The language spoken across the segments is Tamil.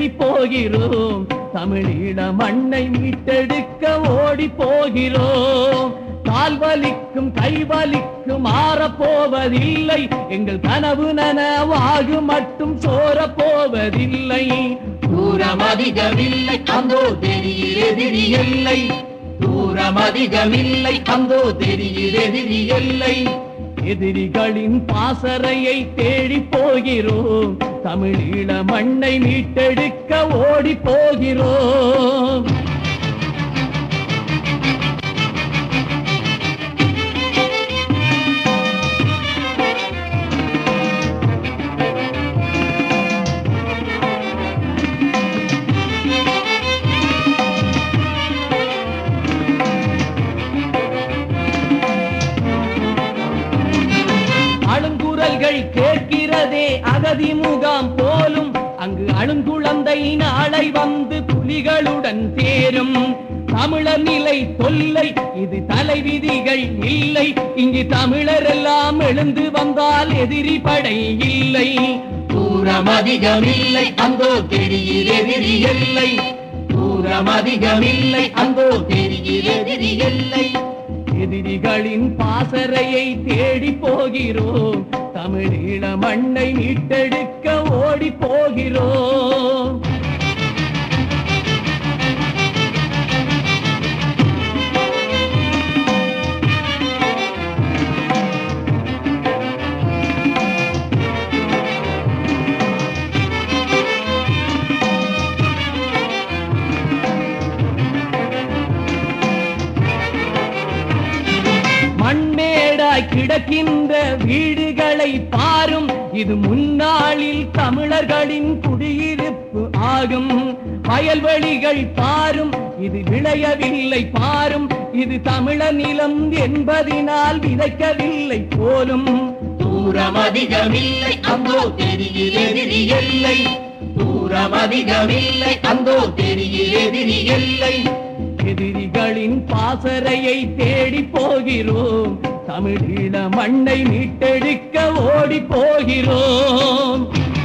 தேடி போகிறோம் தமிழீழ மண்ணை மீட்டெடுக்க ஓடி போகிறோம் கால் வலிக்கும் கை வலிக்கும் மாறப் போவதில்லை எங்கள் கனவு நனவாகு மட்டும் சோரப் போவதில்லை தூரம் அதிகமில்லை அந்தோ தெரியில் எதிரி எல்லை தூரம் அதிகமில்லை அந்தோ தெரியில் எதிரி எல்லை எதிரிகளின் பாசறையை தேடி போகிறோம் தமிழீழ மண்ணை மீட்டெடுக்க ஓடி போகிறோம் அழுங்குரல்கள் கேட்கிறதே அகதி முகாம் போலும் அங்கு அழுங்குழந்தை நாளை வந்து புலிகளுடன் சேரும் தமிழர் நிலை தொல்லை இது தலைவிதிகள் இல்லை இங்கு தமிழர் எல்லாம் எழுந்து வந்தால் எதிரி படை இல்லை தூரம் அதிகமில்லை அந்தோ தெரியில் எதிரி எல்லை தூரம் அதிகமில்லை அந்தோ தெரியில் எதிரி எல்லை எதிரிகளின் பாசறையை தேடி போகிறோம் தமிழீழ மண்ணை மீட்டெடுக்க ஓடி போகிறோம் மண்மேடாய் கிடக்கின்ற வீடுகளை பாரும் இது முன்னாளில் தமிழர்களின் குடியிருப்பு ஆகும் வயல்வெளிகள் பாரும் இது விளையவில்லை பாரும் இது தமிழர் நிலம் என்பதினால் விதைக்கவில்லை போலும் தூரம் அதிகமில்லை அந்தோ தெரியில் எதிரி எல்லை தூரம் அதிகமில்லை அந்தோ தெரியில் எதிரி எல்லை எதிரிகளின் பாசறையை தேடி போகிறோம் தமிழீழ மண்ணை மீட்டெடுக்க ஓடி போகிறோம்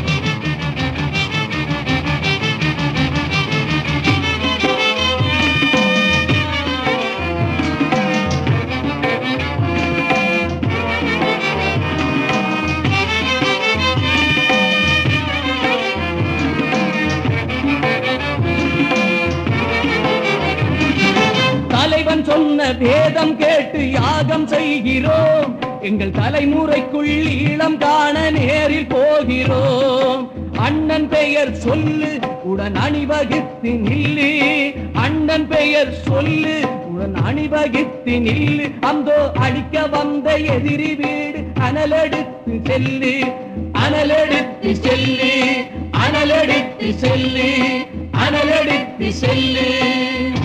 தலைவன் சொன்ன வேதம் கேட்டு யாகம் செய்கிறோம் எங்கள் தலைமுறைக்குள் ஈழம் காண நேரில் போகிறோம் அண்ணன் பெயர் சொல்லு உடன் அணிவகுத்து நில்லு அண்ணன் பெயர் சொல்லு உடன் அணிவகுத்து நில்லு அந்தோ அழிக்க வந்த எதிரி வீடு அனலெடுத்து செல்லு அனலெடுத்து செல்லு அனலெடுத்து செல்லு அனலெடுத்து செல்லு